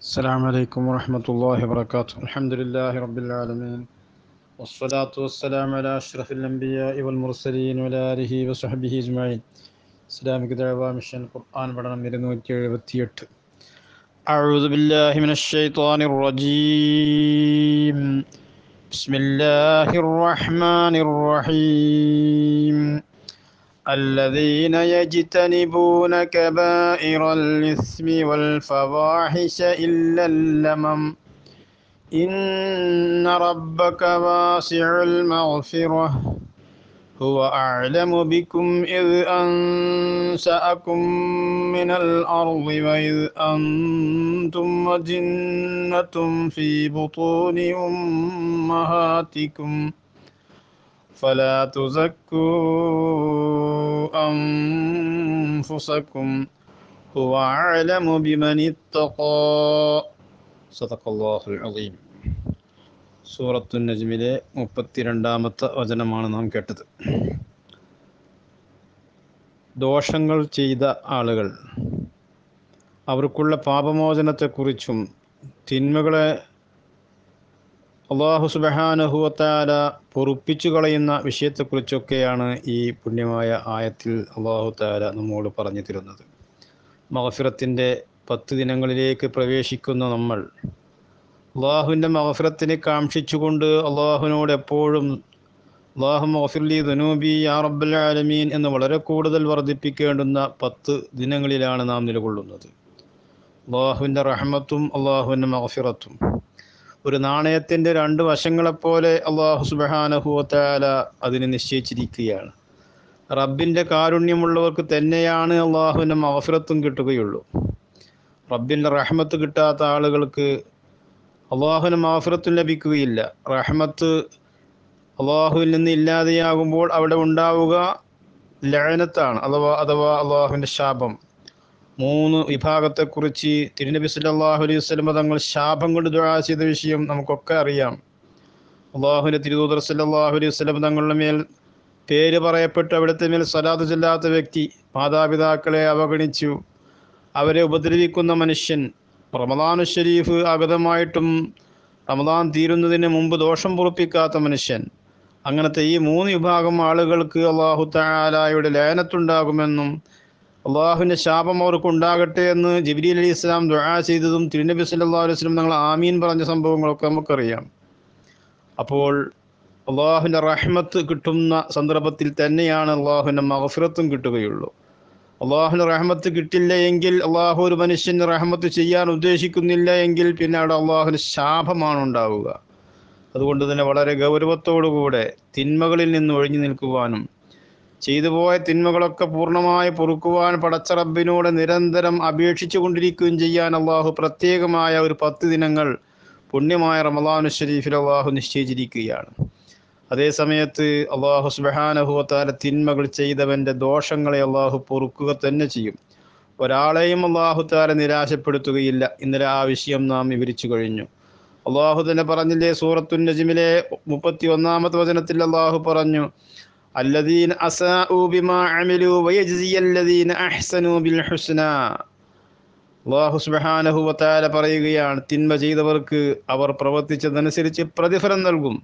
السلام عليكم ورحمة الله وبركاته الحمد لله رب العالمين والصلاة والسلام على أشرف الأنبياء والمرسلين وعلى آله وصحبه أجمعين Islamic ദഅവ mission ഖുർആൻ പഠനം ഇരുന്നൂറ്റി എഴുപത്തിയെട്ട് أعوذ بالله من الشيطان الرجيم بسم الله الرحمن الرحيم الذين يجتنبون كبائر الإثم والفواحش إلا اللمم إن ربك واسع المغفرة هو أعلم بكم إذ أنشأكم من الأرض وإذ أنتم أجنة في بطون أمهاتكم فلا تزكوا أنفسكم هو أعلم بمن اتقى صدق الله العظيم സൂറത്തു നജ്മിലെ മുപ്പത്തിരണ്ടാമത്തെ വചനമാണ് നാം കേട്ടത് ദോഷങ്ങൾ ചെയ്ത ആളുകൾ അവർക്കുള്ള പാപമോചനത്തെക്കുറിച്ചും തിന്മകളെ അള്ളാഹു സുബഹാനുഹുവത്താല പൊറുപ്പിച്ചു കളയുന്ന വിഷയത്തെക്കുറിച്ചൊക്കെയാണ് ഈ പുണ്യമായ ആയത്തിൽ അള്ളാഹു താല നമ്മോട് പറഞ്ഞു തരുന്നത് മഹഫിറത്തിൻ്റെ പത്ത് ദിനങ്ങളിലേക്ക് പ്രവേശിക്കുന്ന നമ്മൾ അള്ളാഹുവിൻ്റെ മഹഫിറത്തിനെ കാക്ഷിച്ചുകൊണ്ട് അള്ളാഹുവിനോട് എപ്പോഴും അള്ളാഹു മഹഫിർലി ദനൂബി യാ റബ്ബൽ ആലമീൻ എന്ന് വളരെ കൂടുതൽ വർദ്ധിപ്പിക്കേണ്ടുന്ന പത്ത് ദിനങ്ങളിലാണ് നാം നിലകൊള്ളുന്നത് അള്ളാഹുവിൻ്റെ റഹ്മത്തും അള്ളാഹുവിൻ്റെ മഹഫിറത്തും ഒരു നാണയത്തിൻ്റെ രണ്ട് വശങ്ങളെപ്പോലെ അള്ളാഹു സുബഹാനഹുവത്താല അതിനെ നിശ്ചയിച്ചിരിക്കുകയാണ് റബ്ബിൻ്റെ കാരുണ്യമുള്ളവർക്ക് തന്നെയാണ് അള്ളാഹുവിൻ്റെ മഹഫിറത്തും കിട്ടുകയുള്ളൂ റബ്ബിൻ്റെ റഹ്മത്ത് കിട്ടാത്ത ആളുകൾക്ക് അള്ളാഹുവിന് മാഫിറത്തും ലഭിക്കുകയില്ല റഹ്മത്ത് അള്ളാഹുവിൽ നിന്ന് ഇല്ലാതെയാകുമ്പോൾ അവിടെ ഉണ്ടാവുക ലഴനത്താണ് അഥവാ അഥവാ അള്ളാഹുവിൻ്റെ ശാപം മൂന്ന് വിഭാഗത്തെക്കുറിച്ച് തിരുനബി സല്ലാഹു അലൈഹി വസ്ലമ തങ്ങൾ ശാപം കൊണ്ട് ദുആ ചെയ്ത വിഷയം നമുക്കൊക്കെ അറിയാം അള്ളാഹുവിൻ്റെ തിരുദൂതർ സല്ലാഹു അലൈഹി വസ്ലം തങ്ങളുടെ മേൽ പേര് പറയപ്പെട്ട് അവിടുത്തെ മേൽ സലാത്ത് ചെല്ലാത്ത വ്യക്തി മാതാപിതാക്കളെ അവഗണിച്ചു അവരെ ഉപദ്രവിക്കുന്ന മനുഷ്യൻ റമദാനു ഷരീഫ് അഗതമായിട്ടും റമദാൻ തീരുന്നതിന് മുമ്പ് ദോഷം പൊറുപ്പിക്കാത്ത മനുഷ്യൻ അങ്ങനത്തെ ഈ മൂന്ന് വിഭാഗം ആളുകൾക്ക് അള്ളാഹു താലായുടെ ലയനത്തുണ്ടാകുമെന്നും അള്ളാഹുവിൻ്റെ ശാപം അവർക്ക് ഉണ്ടാകട്ടെ എന്ന് ജബിരി അലി ഇസ്ലാം ദുആ ചെയ്തതും തിരുനബി സല്ലാ അലൈഹി വസ്ലം ഞങ്ങൾ ആമീൻ പറഞ്ഞ സംഭവങ്ങളൊക്കെ നമുക്കറിയാം അപ്പോൾ അള്ളാഹുവിൻ്റെ റഹ്മത്ത് കിട്ടുന്ന സന്ദർഭത്തിൽ തന്നെയാണ് അള്ളാഹുവിൻ്റെ മഹഫിറത്തും കിട്ടുകയുള്ളൂ അള്ളാഹുവിന് റഹ്മത്ത് കിട്ടില്ല എങ്കിൽ അള്ളാഹു ഒരു മനുഷ്യന് റഹ്മത്ത് ചെയ്യാൻ ഉദ്ദേശിക്കുന്നില്ല എങ്കിൽ പിന്നെ അവിടെ അള്ളാഹുവിന് ശാപമാണ് ഉണ്ടാവുക അതുകൊണ്ട് തന്നെ വളരെ ഗൗരവത്തോടുകൂടെ തിന്മകളിൽ നിന്ന് ഒഴിഞ്ഞു നിൽക്കുവാനും ചെയ്തു പോയ തിന്മകളൊക്കെ പൂർണ്ണമായി പൊറുക്കുവാൻ പടച്ച റബ്ബിനോട് നിരന്തരം അപേക്ഷിച്ചു കൊണ്ടിരിക്കുകയും ചെയ്യാൻ അള്ളാഹു പ്രത്യേകമായ ഒരു പത്ത് ദിനങ്ങൾ പുണ്യമായ റമദാനു ഷരീഫിൽ അള്ളാഹു നിശ്ചയിച്ചിരിക്കുകയാണ് അതേ സമയത്ത് അള്ളാഹു സുബഹാനഹുവത്താല തിന്മകൾ ചെയ്തവൻ്റെ ദോഷങ്ങളെ അള്ളാഹു പൊറുക്കുക തന്നെ ചെയ്യും ഒരാളെയും അള്ളാഹു താല നിരാശപ്പെടുത്തുകയില്ല ഇന്നലെ ആ വിഷയം നാം വിവരിച്ചു കഴിഞ്ഞു അള്ളാഹു തന്നെ പറഞ്ഞില്ലേ സൂറത്തു നജിമിലെ മുപ്പത്തി ഒന്നാമത്തെ വചനത്തിൽ അള്ളാഹു പറഞ്ഞു الذين أساءوا بما عملوا ويجزي الذين أحسنوا بالحسنى അള്ളാഹു സുബഹാനഹു വത്താല പറയുകയാണ് തിന്മ ചെയ്തവർക്ക് അവർ പ്രവർത്തിച്ചതനുസരിച്ച് പ്രതിഫലം നൽകും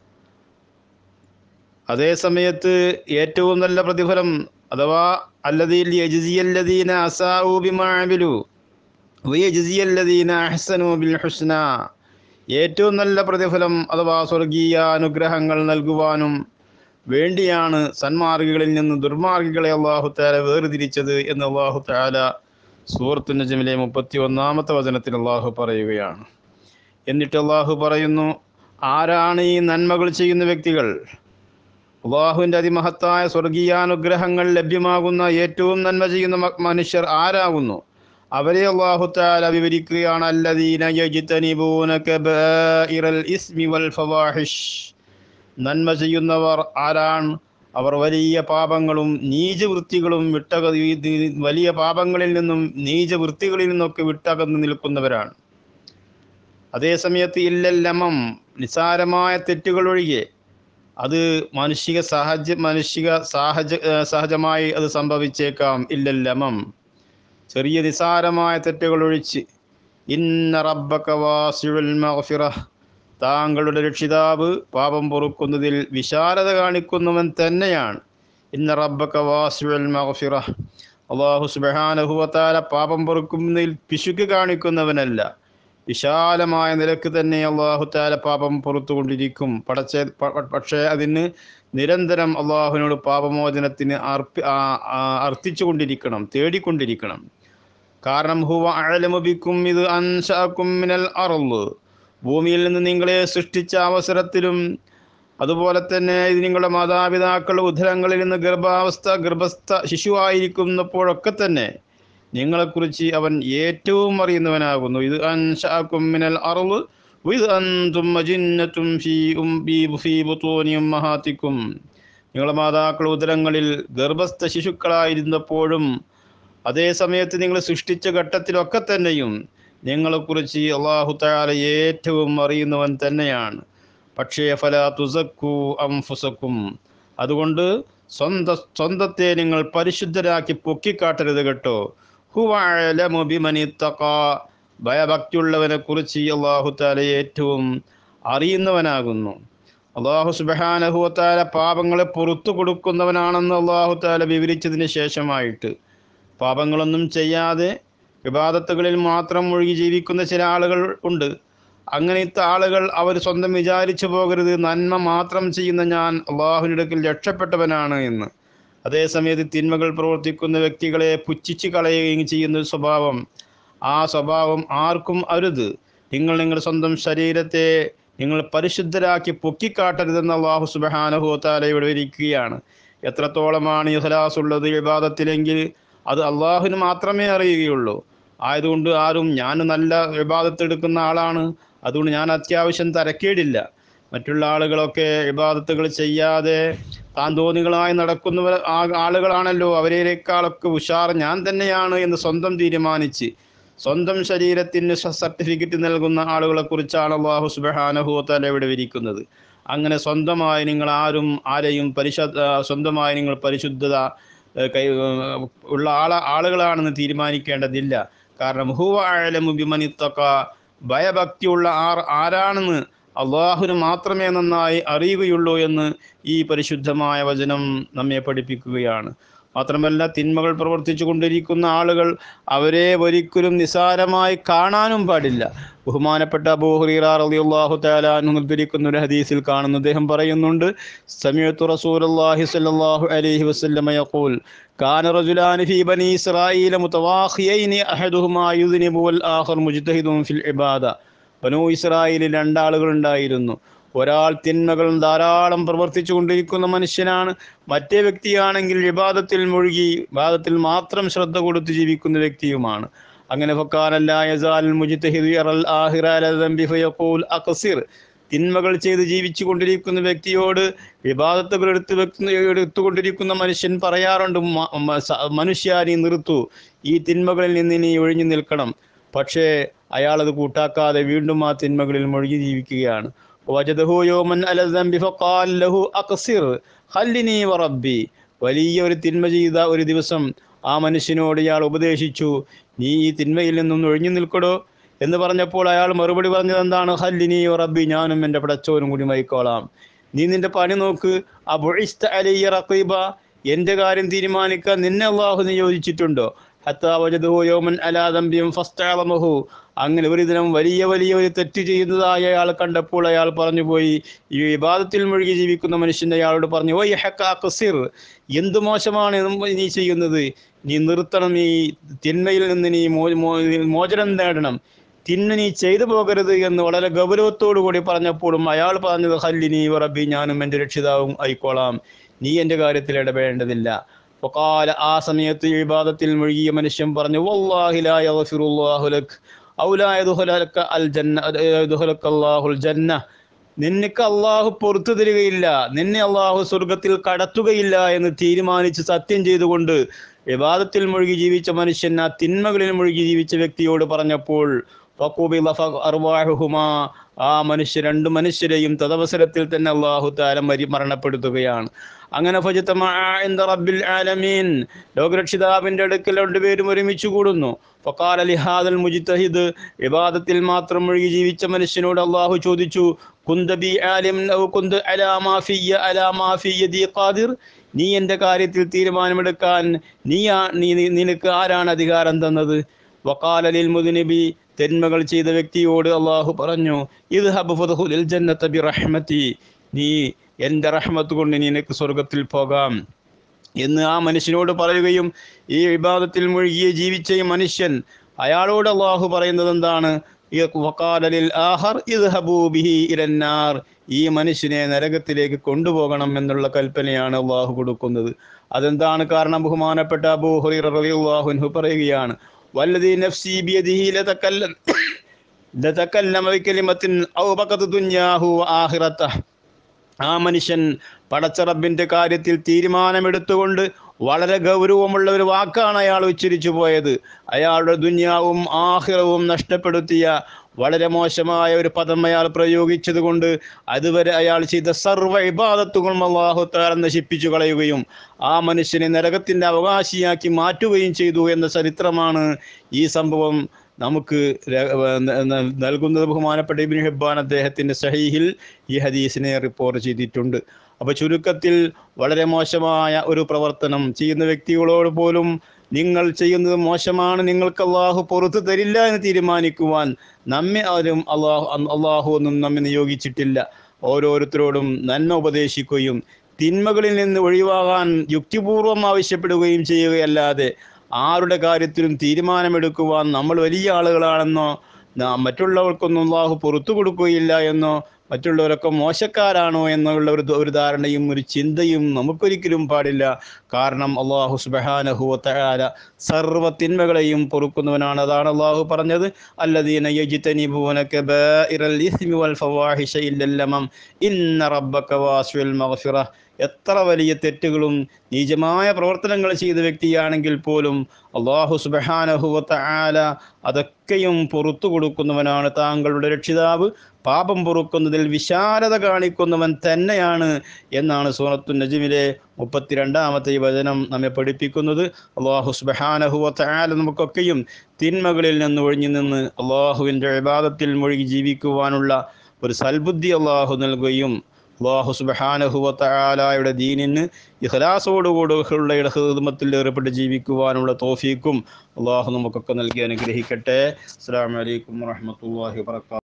അതേ സമയത്ത് ഏറ്റവും നല്ല പ്രതിഫലം അഥവാ അല്ലദീൻ യജ്സിയല്ലദീന അസാഉ ബിമാ അമിലു വയജ്സിയല്ലദീന അഹ്സനു ബിൽ ഹുസ്ന ഏറ്റവും നല്ല പ്രതിഫലം അഥവാ സ്വർഗീയ അനുഗ്രഹങ്ങൾ നൽകുവാനും വേണ്ടിയാണ് സന്മാർഗികളിൽ നിന്ന് ദുർമാർഗികളെ അള്ളാഹു താല വേർതിരിച്ചത് എന്ന് അള്ളാഹു താല സൂറത്തു നജമിലെ മുപ്പത്തി ഒന്നാമത്തെ വചനത്തിൽ അള്ളാഹു പറയുകയാണ് എന്നിട്ട് അള്ളാഹു പറയുന്നു ആരാണ് ഈ നന്മകൾ ചെയ്യുന്ന വ്യക്തികൾ അള്ളാഹുവിൻ്റെ അതിമഹത്തായ സ്വർഗീയാനുഗ്രഹങ്ങൾ ലഭ്യമാകുന്ന ഏറ്റവും നന്മ ചെയ്യുന്ന മനുഷ്യർ ആരാകുന്നു അവരെ അള്ളാഹു താല വിവരിക്കുകയാണ് അല്ലദീന യജ്തനിബൂന കബായിറൽ ഇസ്മി വൽ ഫവാഹിഷ് നന്മ ചെയ്യുന്നവർ ആരാണ് അവർ വലിയ പാപങ്ങളും നീചവൃത്തികളും വിട്ടക വലിയ പാപങ്ങളിൽ നിന്നും നീചവൃത്തികളിൽ നിന്നൊക്കെ വിട്ടകന്ന് നിൽക്കുന്നവരാണ് അതേസമയത്ത് ഇല്ലല്ലമം നിസാരമായ തെറ്റുകൾ ഒഴികെ അത് മാനുഷിക സഹജ മാനുഷിക സഹജ സഹജമായി അത് സംഭവിച്ചേക്കാം ഇല്ലല്ലമം ചെറിയ നിസാരമായ തെറ്റുകൾ ഒഴിച്ച് ഇന്ന റബ്ബക വാസിഉൽ മഗ്ഫിറ താങ്കളുടെ രക്ഷിതാവ് പാപം പൊറുക്കുന്നതിൽ വിശാലത കാണിക്കുന്നവൻ തന്നെയാണ് ഇന്ന റബ്ബക വാസിഉൽ മഗ്ഫിറ അള്ളാഹു സുബ്ഹാനഹു വതആല പാപം പൊറുക്കുന്നതിൽ പിശുക്ക് കാണിക്കുന്നവനല്ല വിശാലമായ നിലക്ക് തന്നെ അള്ളാഹു താല പാപം പുറത്തുകൊണ്ടിരിക്കും പടച്ച പ- പക്ഷേ അതിന് നിരന്തരം അള്ളാഹുവിനോട് പാപമോചനത്തിന് അർപ്പി ആ- ആ- അർത്ഥിച്ചുകൊണ്ടിരിക്കണം തേടിക്കൊണ്ടിരിക്കണം കാരണം ഹുവ അഴലമുബിക്കും ഇത് അൻഷാക്കും മിനൽ അറുള്ളു ഭൂമിയിൽ നിന്ന് നിങ്ങളെ സൃഷ്ടിച്ച അവസരത്തിലും അതുപോലെ തന്നെ ഇത് നിങ്ങളുടെ മാതാപിതാക്കളുടെ ഉദരങ്ങളിൽ നിന്ന് ഗർഭാവസ്ഥ ഗർഭസ്ഥ ശിശുവായിരിക്കുന്നപ്പോഴൊക്കെ തന്നെ നിങ്ങളെക്കുറിച്ച് അവൻ ഏറ്റവും അറിയുന്നവനാകുന്നു ഇത് അൻഷാക്കും മിനൽ അറുള് ഇത് അന്തും അജിന്നത്തും ഫീ ഉം ബി ഫീ ബുത്തൂനി ഉമ്മഹാത്തിക്കും നിങ്ങളുടെ മാതാക്കളുടെ ഉദരങ്ങളിൽ ഗർഭസ്ഥ ശിശുക്കളായിരുന്നപ്പോഴും അതേ സമയത്ത് നിങ്ങൾ സൃഷ്ടിച്ച ഘട്ടത്തിലൊക്കെ തന്നെയും നിങ്ങളെക്കുറിച്ച് അള്ളാഹു താല ഏറ്റവും അറിയുന്നവൻ തന്നെയാണ് പക്ഷേ ഫല തുസക്കു അംഫുസക്കും അതുകൊണ്ട് സ്വന്ത സ്വന്തത്തെ നിങ്ങൾ പരിശുദ്ധരാക്കി പൊക്കിക്കാട്ടരുത് കേട്ടോ ഹുവഅലമു ബിമനിത്തഖാ ഭയഭക്തിയുള്ളവനെ കുറിച്ച് അള്ളാഹു താല ഏറ്റവും അറിയുന്നവനാകുന്നു അള്ളാഹു സുബഹാനഹു താല പാപങ്ങളെ പുറത്തു കൊടുക്കുന്നവനാണെന്ന് അള്ളാഹു താല വിവരിച്ചതിന് ശേഷമായിട്ട് പാപങ്ങളൊന്നും ചെയ്യാതെ വിവാദത്തുകളിൽ മാത്രം മുഴുകി ജീവിക്കുന്ന ചില ആളുകൾ ഉണ്ട് അങ്ങനത്തെ ആളുകൾ അവർ സ്വന്തം വിചാരിച്ചു പോകരുത് നന്മ മാത്രം ചെയ്യുന്ന ഞാൻ അള്ളാഹുവിനടുക്കൽ രക്ഷപ്പെട്ടവനാണ് എന്ന് അതേസമയത്ത് തിന്മകൾ പ്രവർത്തിക്കുന്ന വ്യക്തികളെ പുച്ഛിച്ച് കളയുകയും ചെയ്യുന്ന ഒരു സ്വഭാവം ആ സ്വഭാവം ആർക്കും അരുത് നിങ്ങൾ നിങ്ങളുടെ സ്വന്തം ശരീരത്തെ നിങ്ങൾ പരിശുദ്ധരാക്കി പൊക്കിക്കാട്ടരുതെന്ന് അള്ളാഹു സുബഹാനഹു താല ഇവിടെ ഇരിക്കുകയാണ് എത്രത്തോളമാണ് ഇഹ്ലാസ് ഉള്ളത് വിവാദത്തിലെങ്കിൽ അത് അള്ളാഹുവിന് മാത്രമേ അറിയുകയുള്ളൂ ആയതുകൊണ്ട് ആരും ഞാൻ നല്ല വിവാദത്ത് എടുക്കുന്ന ആളാണ് അതുകൊണ്ട് ഞാൻ അത്യാവശ്യം തരക്കേടില്ല മറ്റുള്ള ആളുകളൊക്കെ വിവാദത്തുകൾ ചെയ്യാതെ താൻ തോന്നികളായി നടക്കുന്നവർ ആ ആളുകളാണല്ലോ അവരേക്കാളൊക്കെ ഉഷാർ ഞാൻ തന്നെയാണ് എന്ന് സ്വന്തം തീരുമാനിച്ച് സ്വന്തം ശരീരത്തിന് സർട്ടിഫിക്കറ്റ് നൽകുന്ന ആളുകളെ കുറിച്ചാണ് അള്ളാഹു സുബഹാനഹുത്തല ഇവിടെ വിരിക്കുന്നത് അങ്ങനെ സ്വന്തമായി നിങ്ങൾ ആരും ആരെയും പരിശുദ്ധ സ്വന്തമായി നിങ്ങൾ പരിശുദ്ധത ഏഹ്, കൈ ഏഹ്, ഉള്ള ആള ആളുകളാണെന്ന് തീരുമാനിക്കേണ്ടതില്ല കാരണം ഹുവ അഴലമു ബിമനിത്തക്ക ഭയഭക്തിയുള്ള ആർ ആരാണെന്ന് അള്ളാഹുവിന് മാത്രമേ നന്നായി അറിയുകയുള്ളൂ എന്ന് ഈ പരിശുദ്ധമായ വചനം നമ്മെ പഠിപ്പിക്കുകയാണ് മാത്രമല്ല തിന്മകൾ പ്രവർത്തിച്ചു കൊണ്ടിരിക്കുന്ന ആളുകൾ അവരെ ഒരിക്കലും നിസാരമായി കാണാനും പാടില്ല ബഹുമാനപ്പെട്ട അബൂഹുറിയാഹു താലാനു ഉദ്ധരിക്കുന്ന ഒരു ഹദീസിൽ കാണുന്നു അദ്ദേഹം പറയുന്നുണ്ട് സമയത്തു റസൂലുള്ളാഹി സ്വല്ലല്ലാഹു അലൈഹി വസല്ലമ യഖൂൽ കാന റജുലാനി ഫീ ബനി ഇസ്രായീല മുതവാഖിയൈനി അഹദുഹുമാ യുദ്നിബു വൽ ആഖർ മുജ്തഹിദുൻ ഫിൽ ഇബാദ ബനു ഇസ്രായേലിൽ രണ്ടാളുകൾ ഉണ്ടായിരുന്നു ഒരാൾ തിന്മകൾ ധാരാളം പ്രവർത്തിച്ചു കൊണ്ടിരിക്കുന്ന മനുഷ്യനാണ് മറ്റേ വ്യക്തിയാണെങ്കിൽ വിവാദത്തിൽ മുഴുകി വിവാദത്തിൽ മാത്രം ശ്രദ്ധ കൊടുത്ത് ജീവിക്കുന്ന വ്യക്തിയുമാണ് അങ്ങനെ തിന്മകൾ ചെയ്ത് ജീവിച്ചു കൊണ്ടിരിക്കുന്ന വ്യക്തിയോട് വിവാദത്തുകൾ എടുത്ത് വെക്കുന്ന എടുത്തുകൊണ്ടിരിക്കുന്ന മനുഷ്യൻ പറയാറുണ്ട് "മ- മ- സ- മനുഷ്യ നീ നിർത്തു ഈ തിന്മകളിൽ നിന്ന് നീ ഒഴിഞ്ഞു നിൽക്കണം പക്ഷേ അയാൾ അത് കൂട്ടാക്കാതെ വീണ്ടും ആ തിന്മകളിൽ മുഴുകി ജീവിക്കുകയാണ് വജദഹു യൗമൻ അല ദംബി ഫഖാൽ ലഹു അഖ്സിർ ഖല്ലിനി വറബ്ബി വലിയ ഒരു തിന്മ ചെയ്ത ഒരു ദിവസം ആ മനുഷ്യനോട് ഇയാൾ ഉപദേശിച്ചു നീ ഈ തിന്മയിൽ നിന്നും ഒഴിഞ്ഞു നിൽക്കടോ എന്ന് പറഞ്ഞപ്പോൾ അയാൾ മറുപടി പറഞ്ഞത് എന്താണ് ഹല്ലിനി റബ്ബി ഞാനും എൻ്റെ പടച്ചോനും കൂടി മൈക്കോളാം നീ നിന്റെ പണി നോക്ക് അബുഇസ്ത അലയ്യ റഖീബ എൻ്റെ കാര്യം തീരുമാനിക്കാൻ നിന്നെ അള്ളാഹു നിയോജിച്ചിട്ടുണ്ടോ ഹത്താ വജദഹു യൗമൻ അലാ ദംബിയും ഫസ്തഅലമഹു അങ്ങനെ ഒരു ദിനം വലിയ വലിയ ഒരു തെറ്റ് ചെയ്യുന്നതായി അയാൾ കണ്ടപ്പോൾ അയാൾ പറഞ്ഞു പോയി ഈ വിവാദത്തിൽ മുഴുകി ജീവിക്കുന്ന മനുഷ്യൻ അയാളോട് പറഞ്ഞു ഓ യഹക്കാസിർ എന്ത് മോശമാണ് നീ ചെയ്യുന്നത് നീ നിർത്തണം ഈ തിന്മയിൽ നിന്ന് നീ മോ മോ- മോചനം നേടണം തിന്മ നീ ചെയ്തു പോകരുത് എന്ന് വളരെ ഗൗരവത്തോടു കൂടി പറഞ്ഞപ്പോഴും അയാൾ പറഞ്ഞത് ഹല്ലിനി റബ്ബി ഞാനും എൻ്റെ രക്ഷിതാവും ആയിക്കോളാം നീ എൻ്റെ കാര്യത്തിൽ ഇടപെടേണ്ടതില്ല ഫഖാല ആ സമയത്ത് ഈ വിവാദത്തിൽ മുഴുകിയ മനുഷ്യൻ പറഞ്ഞു വല്ലാഹി ലാ യഗ്ഫിറുല്ലാഹു ലക് ഔ ലാ യദ്ഖുലക അൽ ജന്ന യദ്ഖുലക അല്ലാഹുൽ ജന്ന നിനക്ക് അള്ളാഹു പുറത്തു തരികയില്ല നിന്നെ അള്ളാഹു സ്വർഗത്തിൽ കടത്തുകയില്ല എന്ന് തീരുമാനിച്ച് സത്യം ചെയ്തുകൊണ്ട് വിവാദത്തിൽ മുഴുകി ജീവിച്ച മനുഷ്യൻ ആ തിന്മകളിൽ മുഴുകി ജീവിച്ച വ്യക്തിയോട് പറഞ്ഞപ്പോൾ ഫഖുബിള ഫ- അർവാഹുഹുമാ ആ മനുഷ്യ രണ്ട് മനുഷ്യരെയും തദവസരത്തിൽ തന്നെ അള്ളാഹു താല മരി മരണപ്പെടുത്തുകയാണ് അങ്ങനെ ഫജത്തമഅ ഇൻദ റബ്ബിൽ ആലമീൻ ലോകരക്ഷിതാവിന്റെ അടുക്കൽ രണ്ടുപേരും ഒരുമിച്ച് കൂടുന്നു ഫഖാല ലിഹാദൽ മുജ്തഹിദ് വിവാദത്തിൽ മാത്രം മുഴുകി ജീവിച്ച മനുഷ്യനോട് അള്ളാഹു ചോദിച്ചു കുന്ത ബി ആലിം ഔ കുന്ത അലാ മാ ഫിയ്യ അലാ മാ ഫി യദി ഖാദിർ നീ എൻ്റെ കാര്യത്തിൽ തീരുമാനമെടുക്കാൻ നീയാ നീ നീ- നിനക്ക് ആരാണ് അധികാരം തന്നത് വക്കാലലിൽ മുദ്നബി തെന്മകൾ ചെയ്ത വ്യക്തിയോട് അള്ളാഹു പറഞ്ഞു ഇത് ഹബുൽ ജന്നത്ത ബി റഹ്മത്തി നീ എൻ്റെ റഹ്മത്ത് കൊണ്ട് നിനക്ക് സ്വർഗത്തിൽ പോകാം എന്ന് ആ മനുഷ്യനോട് പറയുകയും ഈ വിവാദത്തിൽ മുഴുകിയ ജീവിച്ച ഈ മനുഷ്യൻ അയാളോട് അള്ളാഹു പറയുന്നത് എന്താണ് ഈ വക്കാലലിൽ ആഹർ ഇദ്ഹബൂ ബിഹി ഇലന്നാർ ഈ മനുഷ്യനെ നരകത്തിലേക്ക് കൊണ്ടുപോകണം എന്നുള്ള കൽപ്പനയാണ് അള്ളാഹു കൊടുക്കുന്നത് അതെന്താണ് കാരണം ബഹുമാനപ്പെട്ട അബൂ ഹുറൈറ റളിയല്ലാഹു അൻഹു പറയുകയാണ് വല്ലദീ നഫ്സി ബിയദിഹി ലതകല്ലം ലതകല്ലമ ബികലിമത്തിൻ ഔ ബഖദ ദുനിയാഹു വആഖിറതഹ് ആ മനുഷ്യൻ പടച്ച റബ്ബിന്റെ കാര്യത്തിൽ തീരുമാനമെടുത്തുകൊണ്ട് വളരെ ഗൗരവമുള്ള ഒരു വാക്കാണ് അയാൾ ഉച്ചരിച്ചു പോയത് അയാളുടെ ദുന്യാവും ആഹിറവും നഷ്ടപ്പെടുത്തിയ വളരെ മോശമായ ഒരു പദം അയാൾ പ്രയോഗിച്ചത് കൊണ്ട് അതുവരെ അയാൾ ചെയ്ത സർവ്വ ഇബാദത്തുകളും അള്ളാഹു താല നശിപ്പിച്ചു കളയുകയും ആ മനുഷ്യനെ നരകത്തിന്റെ അവകാശിയാക്കി മാറ്റുകയും ചെയ്തു എന്ന ചരിത്രമാണ് ഈ സംഭവം നമുക്ക് ര- ന- ന- നൽകുന്നത് ബഹുമാനപ്പെട്ട ഇബ്നു ഹിബ്ബാൻ അദ്ദേഹത്തിന്റെ സഹീഹിൽ ഈ ഹദീസിനെ റിപ്പോർട്ട് ചെയ്തിട്ടുണ്ട് അപ്പൊ ചുരുക്കത്തിൽ വളരെ മോശമായ ഒരു പ്രവർത്തനം ചെയ്യുന്ന വ്യക്തികളോട് പോലും നിങ്ങൾ ചെയ്യുന്നത് മോശമാണ് നിങ്ങൾക്ക് അള്ളാഹു പുറത്തു തരില്ല എന്ന് തീരുമാനിക്കുവാൻ നമ്മെ ആരും അള്ളാഹു അള്ളാഹു ഒന്നും നമ്മെ നിയോഗിച്ചിട്ടില്ല ഓരോരുത്തരോടും നന്മ ഉപദേശിക്കുകയും തിന്മകളിൽ നിന്ന് ഒഴിവാകാൻ യുക്തിപൂർവം ആവശ്യപ്പെടുകയും ചെയ്യുകയല്ലാതെ ആരുടെ കാര്യത്തിലും തീരുമാനമെടുക്കുവാൻ നമ്മൾ വലിയ ആളുകളാണെന്നോ നാം മറ്റുള്ളവർക്കൊന്നും അള്ളാഹു പുറത്തു കൊടുക്കുകയില്ല എന്നോ മറ്റുള്ളവരൊക്കെ മോശക്കാരാണോ എന്നുള്ള ഒരു ഒരു ധാരണയും ഒരു ചിന്തയും നമുക്കൊരിക്കലും പാടില്ല കാരണം അള്ളാഹു സുബഹാനഹുവല സർവ്വ തിന്മകളെയും പൊറുക്കുന്നവനാണ് അതാണ് അള്ളാഹു പറഞ്ഞത് അല്ലദീന യജ്തനിബൂന കബായിറൽ ഇസ്മി വൽ ഫവാഹിഷ ഇല്ലൽ ലമം ഇന്ന റബ്ബക വാസിഉൽ മഗ്ഫിറ എത്ര വലിയ തെറ്റുകളും നീചമായ പ്രവർത്തനങ്ങൾ ചെയ്ത വ്യക്തിയാണെങ്കിൽ പോലും അള്ളാഹു സുബഹാനഹുവത്ത ആല അതൊക്കെയും പുറത്തു കൊടുക്കുന്നവനാണ് താങ്കളുടെ രക്ഷിതാവ് പാപം പൊറുക്കുന്നതിൽ വിശാലത കാണിക്കുന്നവൻ തന്നെയാണ് എന്നാണ് സൂറത്തു നജിമിലെ മുപ്പത്തിരണ്ടാമത്തെ ഈ വചനം നമ്മെ പഠിപ്പിക്കുന്നത് അള്ളാഹു സുബഹാനഹുവത്ത ആല നമുക്കൊക്കെയും തിന്മകളിൽ നിന്ന് ഒഴിഞ്ഞു നിന്ന് അള്ളാഹുവിൻ്റെ വിവാദത്തിൽ മുഴുകി ജീവിക്കുവാനുള്ള ഒരു സൽബുദ്ധി അള്ളാഹു നൽകുകയും അള്ളാഹു സുബഹാനഹുവത്തായാലയുടെ ദീനിന് ഇഖലാസോടുകൂടുള്ള ഹിദമത്തിൽ ഏർപ്പെട്ട് ജീവിക്കുവാനുള്ള തോഫീക്കും അള്ളാഹു നമുക്കൊക്കെ നൽകി അനുഗ്രഹിക്കട്ടെ അസ്സാം വലൈക്കും വാഹമത്തല്ലാഹി വാത്തു